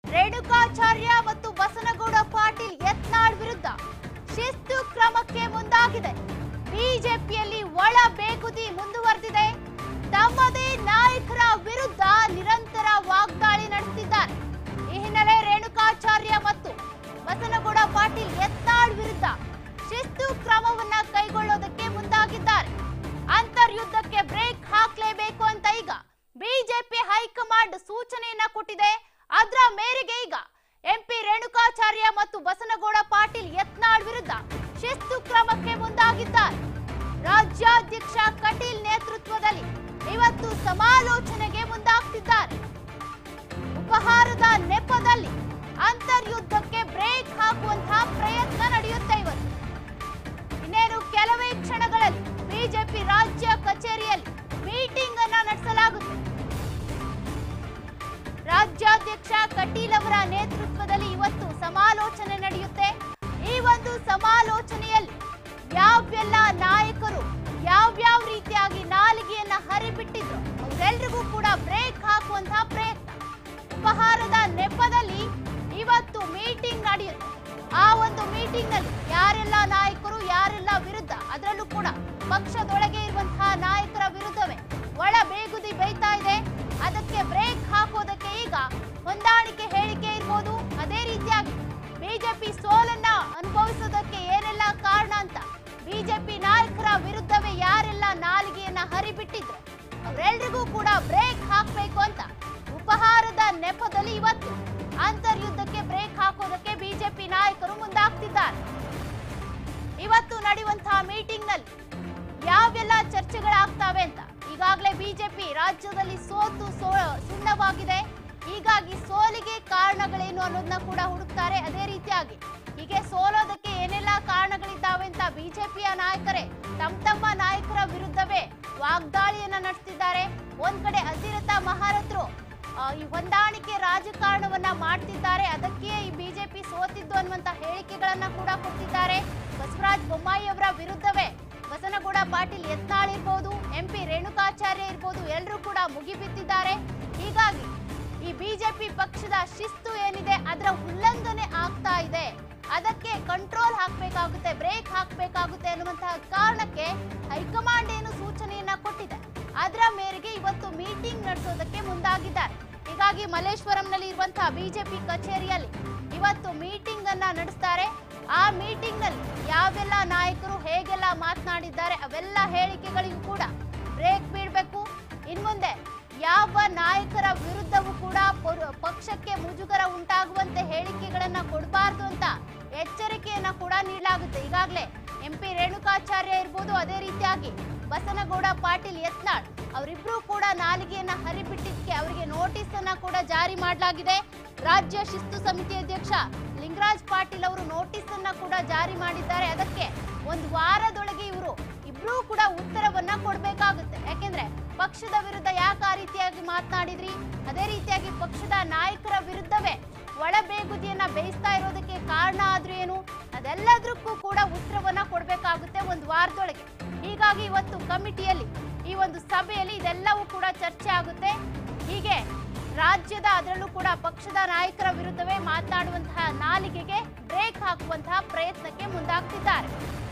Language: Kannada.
ರೇಣುಕಾಚಾರ್ಯ ಮತ್ತು ಬಸನಗೌಡ ಪಾಟೀಲ್ ಯತ್ನಾಳ್ ವಿರುದ್ಧ ಶಿಸ್ತು ಕ್ರಮಕ್ಕೆ ಮುಂದಾಗಿದೆ ಬಿಜೆಪಿಯಲ್ಲಿ ಒಳ ಬೇಗುದಿ ಮುಂದುವರೆದಿದೆ ತಮ್ಮದೇ ನಾಯಕರ ವಿರುದ್ಧ ನಿರಂತರ ವಾಗ್ದಾಳಿ ನಡೆಸುತ್ತಿದ್ದಾರೆ ಈ ಹಿನ್ನೆಲೆ ರೇಣುಕಾಚಾರ್ಯ ಮತ್ತು ಬಸನಗೌಡ ಪಾಟೀಲ್ ಯತ್ನಾಳ್ ವಿರುದ್ಧ ಶಿಸ್ತು ಕ್ರಮವನ್ನ ಕೈಗೊಳ್ಳೋದಕ್ಕೆ ಮುಂದಾಗಿದ್ದಾರೆ ಅಂತರ್ಯುದ್ಧಕ್ಕೆ ಬ್ರೇಕ್ ಹಾಕ್ಲೇಬೇಕು ಅಂತ ಈಗ ಬಿಜೆಪಿ ಹೈಕಮಾಂಡ್ ಸೂಚನೆಯನ್ನ ಕೊಟ್ಟಿದೆ ಅದರ ಮೇರೆಗೆ ಈಗ ಎಂಪಿ ರೇಣುಕಾಚಾರ್ಯ ಮತ್ತು ಬಸನಗೌಡ ಪಾಟೀಲ್ ಯತ್ನಾಳ್ ವಿರುದ್ಧ ಶಿಸ್ತು ಕ್ರಮಕ್ಕೆ ಮುಂದಾಗಿದ್ದಾರೆ ರಾಜ್ಯಾಧ್ಯಕ್ಷ ಕಟೀಲ್ ನೇತೃತ್ವದಲ್ಲಿ ಇವತ್ತು ಸಮಾಲೋಚನೆಗೆ ಮುಂದಾಗ್ತಿದ್ದಾರೆ ಉಪಹಾರದ ನೆಪದಲ್ಲಿ ಅಂತರ್ಯುದ್ಧಕ್ಕೆ ಬ್ರೇಕ್ ಹಾಕುವಂತಹ ಪ್ರಯತ್ನ ನಡೆಯುತ್ತೆ ಇವತ್ತು ಇನ್ನೇನು ಕೆಲವೇ ಕ್ಷಣಗಳಲ್ಲಿ ಬಿಜೆಪಿ ರಾಜ್ಯ ಕಚೇರಿಯಲ್ಲಿ ಮೀಟಿಂಗ್ ಅನ್ನ ನಡೆಸಲಾಗುತ್ತೆ ರಾಜ್ಯಾಧ್ಯಕ್ಷ ಕಟೀಲ್ ಅವರ ನೇತೃತ್ವದಲ್ಲಿ ಇವತ್ತು ಸಮಾಲೋಚನೆ ನಡೆಯುತ್ತೆ ಈ ಒಂದು ಸಮಾಲೋಚನೆಯಲ್ಲಿ ಯಾವೆಲ್ಲ ನಾಯಕರು ಯಾವ್ಯಾವ ರೀತಿಯಾಗಿ ನಾಲಿಗೆಯನ್ನ ಹರಿಬಿಟ್ಟಿದ್ರು ಅವರೆಲ್ಲರಿಗೂ ಕೂಡ ಬ್ರೇಕ್ ಹಾಕುವಂತಹ ಪ್ರಯತ್ನ ಉಪಹಾರದ ನೆಪದಲ್ಲಿ ಇವತ್ತು ಮೀಟಿಂಗ್ ನಡೆಯುತ್ತೆ ಆ ಒಂದು ಮೀಟಿಂಗ್ ನಲ್ಲಿ ಯಾರೆಲ್ಲ ನಾಯಕರು ಯಾರೆಲ್ಲ ವಿರುದ್ಧ ಅದರಲ್ಲೂ ಕೂಡ ಪಕ್ಷದೊಳಗೆ ಇರುವಂತಹ ನಾಯಕರ ವಿರುದ್ಧವೇ ಒಳ ಬೇಗುದಿ ಬೈತಾ ಇದೆ ಅದಕ್ಕೆ ಬ್ರೇಕ್ ಹಾಕೋದಕ್ಕೆ ಈಗ ಹೊಂದಾಣಿಕೆ ಹೇಳಿಕೆ ಇರ್ಬೋದು ಅದೇ ರೀತಿಯಾಗಿ ಬಿಜೆಪಿ ಸೋಲನ್ನ ಅನುಭವಿಸೋದಕ್ಕೆ ಏನೆಲ್ಲ ಕಾರಣ ಅಂತ ಬಿಜೆಪಿ ನಾಯಕರ ವಿರುದ್ಧವೇ ಯಾರೆಲ್ಲ ನಾಲಿಗೆಯನ್ನ ಹರಿಬಿಟ್ಟಿದ್ರು ಅವರೆಲ್ಲರಿಗೂ ಕೂಡ ಬ್ರೇಕ್ ಹಾಕ್ಬೇಕು ಅಂತ ಉಪಹಾರದ ನೆಪದಲ್ಲಿ ಇವತ್ತು ಅಂತರ್ಯುದ್ಧಕ್ಕೆ ಬ್ರೇಕ್ ಹಾಕೋದಕ್ಕೆ ಬಿಜೆಪಿ ನಾಯಕರು ಮುಂದಾಗ್ತಿದ್ದಾರೆ ಇವತ್ತು ನಡೆಯುವಂತಹ ಮೀಟಿಂಗ್ ನಲ್ಲಿ ಯಾವೆಲ್ಲ ಚರ್ಚೆಗಳಾಗ್ತವೆ ಅಂತ ಈಗಾಗಲೇ ಬಿಜೆಪಿ ರಾಜ್ಯದಲ್ಲಿ ಸೋತು ಸೋ ಸುಣ್ಣವಾಗಿದೆ ಹೀಗಾಗಿ ಸೋಲಿಗೆ ಕಾರಣಗಳೇನು ಅನ್ನೋದನ್ನ ಕೂಡ ಹುಡುಕ್ತಾರೆ ಅದೇ ರೀತಿಯಾಗಿ ಹೀಗೆ ಸೋಲೋದಕ್ಕೆ ಏನೆಲ್ಲ ಕಾರಣಗಳಿದ್ದಾವೆ ಅಂತ ಬಿಜೆಪಿಯ ನಾಯಕರೇ ತಮ್ಮ ತಮ್ಮ ನಾಯಕರ ವಿರುದ್ಧವೇ ವಾಗ್ದಾಳಿಯನ್ನ ನಡೆಸ್ತಿದ್ದಾರೆ ಒಂದ್ ಕಡೆ ಅಧಿರಥ ಮಹಾರಥರು ಆ, ಈ ಹೊಂದಾಣಿಕೆ ರಾಜಕಾರಣವನ್ನ ಮಾಡ್ತಿದ್ದಾರೆ ಅದಕ್ಕೆ ಈ ಬಿಜೆಪಿ ಸೋತಿದ್ದು ಅನ್ನುವಂತ ಹೇಳಿಕೆಗಳನ್ನ ಕೂಡ ಕೊಟ್ಟಿದ್ದಾರೆ ಬಸವರಾಜ ಬೊಮ್ಮಾಯಿ ಅವರ ವಿರುದ್ಧವೇ ಬಸನಗೌಡ ಪಾಟೀಲ್ ಯತ್ನಾಳ್ ಇರ್ಬೋದು ಎಂಪಿ ರೇಣುಕಾಚಾರ್ಯ ಇರ್ಬೋದು ಎಲ್ಲರೂ ಕೂಡ ಮುಗಿಬಿದ್ದಿದ್ದಾರೆ ಹೀಗಾಗಿ ಈ ಬಿಜೆಪಿ ಪಕ್ಷದ ಶಿಸ್ತು ಏನಿದೆ ಅದರ ಉಲ್ಲಂಘನೆ ಆಗ್ತಾ ಇದೆ ಅದಕ್ಕೆ ಕಂಟ್ರೋಲ್ ಹಾಕ್ಬೇಕಾಗುತ್ತೆ ಬ್ರೇಕ್ ಹಾಕ್ಬೇಕಾಗುತ್ತೆ ಅನ್ನುವಂತಹ ಕಾರಣಕ್ಕೆ ಹೈಕಮಾಂಡ್ ಏನು ಸೂಚನೆಯನ್ನ ಕೊಟ್ಟಿದೆ ಅದರ ಮೇರೆಗೆ ಇವತ್ತು ಮೀಟಿಂಗ್ ನಡೆಸೋದಕ್ಕೆ ಮುಂದಾಗಿದ್ದಾರೆ ಹೀಗಾಗಿ ಮಲ್ಲೇಶ್ವರಂನಲ್ಲಿ ಇರುವಂತಹ ಬಿಜೆಪಿ ಕಚೇರಿಯಲ್ಲಿ ಇವತ್ತು ಮೀಟಿಂಗ್ ಅನ್ನ ನಡೆಸ್ತಾರೆ ಆ ಮೀಟಿಂಗ್ ನಲ್ಲಿ ಯಾವೆಲ್ಲ ನಾಯಕರು ಹೇಗೆಲ್ಲ ಮಾತನಾಡಿದ್ದಾರೆ ಅವೆಲ್ಲ ಹೇಳಿಕೆಗಳಿಗೂ ಕೂಡ ಬ್ರೇಕ್ ಬೀಳ್ಬೇಕು ಇನ್ಮುಂದೆ ಯಾವ ನಾಯಕರ ವಿರುದ್ಧವೂ ಕೂಡ ಪೊರ- ಪಕ್ಷಕ್ಕೆ ಮುಜುಗರ ಉಂಟಾಗುವಂತೆ ಹೇಳಿಕೆಗಳನ್ನ ಕೊಡಬಾರ್ದು ಅಂತ ಎಚ್ಚರಿಕೆಯನ್ನ ಕೂಡ ನೀಡಲಾಗುತ್ತೆ ಈಗಾಗಲೇ ಎಂಪಿ ರೇಣುಕಾಚಾರ್ಯ ಇರ್ಬೋದು ಅದೇ ರೀತಿಯಾಗಿ ಬಸನಗೌಡ ಪಾಟೀಲ್ ಯತ್ನಾಳ್ ಅವರಿಬ್ರು ಕೂಡ ನಾಲಿಗೆಯನ್ನ ಹರಿಬಿಟ್ಟಿದ್ದಕ್ಕೆ ಅವರಿಗೆ ನೋಟಿಸ್ ಅನ್ನ ಕೂಡ ಜಾರಿ ಮಾಡಲಾಗಿದೆ ರಾಜ್ಯ ಶಿಸ್ತು ಸಮಿತಿ ಅಧ್ಯಕ್ಷ ಲಿಂಗರಾಜ್ ಪಾಟೀಲ್ ಅವರು ನೋಟಿಸ್ ಅನ್ನ ಕೂಡ ಜಾರಿ ಮಾಡಿದ್ದಾರೆ ಅದಕ್ಕೆ ಒಂದು ವಾರದೊಳಗೆ ಇವರು ಇಬ್ರು ಕೂಡ ಉತ್ತರವನ್ನ ಕೊಡ್ಬೇಕಾಗುತ್ತೆ ಯಾಕೆಂದ್ರೆ ಪಕ್ಷದ ವಿರುದ್ಧ ಯಾಕೆ ಆ ರೀತಿಯಾಗಿ ಮಾತನಾಡಿದ್ರಿ ಅದೇ ರೀತಿಯಾಗಿ ಪಕ್ಷದ ನಾಯಕರ ವಿರುದ್ಧವೇ ಒಳಬೇಗುದಿಯನ್ನ ಬೇಯಿಸ್ತಾ ಇರೋದಕ್ಕೆ ಕಾರಣ ಆದ್ರೂ ಏನು ಅದೆಲ್ಲದಕ್ಕೂ ಕೂಡ ಉತ್ತರವನ್ನ ಕೊಡ್ಬೇಕಾಗುತ್ತೆ ಒಂದು ವಾರದೊಳಗೆ ಹೀಗಾಗಿ ಇವತ್ತು ಕಮಿಟಿಯಲ್ಲಿ ಈ ಒಂದು ಸಭೆಯಲ್ಲಿ ಇದೆಲ್ಲವೂ ಕೂಡ ಚರ್ಚೆ ಆಗುತ್ತೆ ಹೀಗೆ ರಾಜ್ಯದ ಅದರಲ್ಲೂ ಕೂಡ ಪಕ್ಷದ ನಾಯಕರ ವಿರುದ್ಧವೇ ಮಾತನಾಡುವಂತಹ ನಾಲಿಗೆಗೆ ಬ್ರೇಕ್ ಹಾಕುವಂತಹ ಪ್ರಯತ್ನಕ್ಕೆ ಮುಂದಾಗ್ತಿದ್ದಾರೆ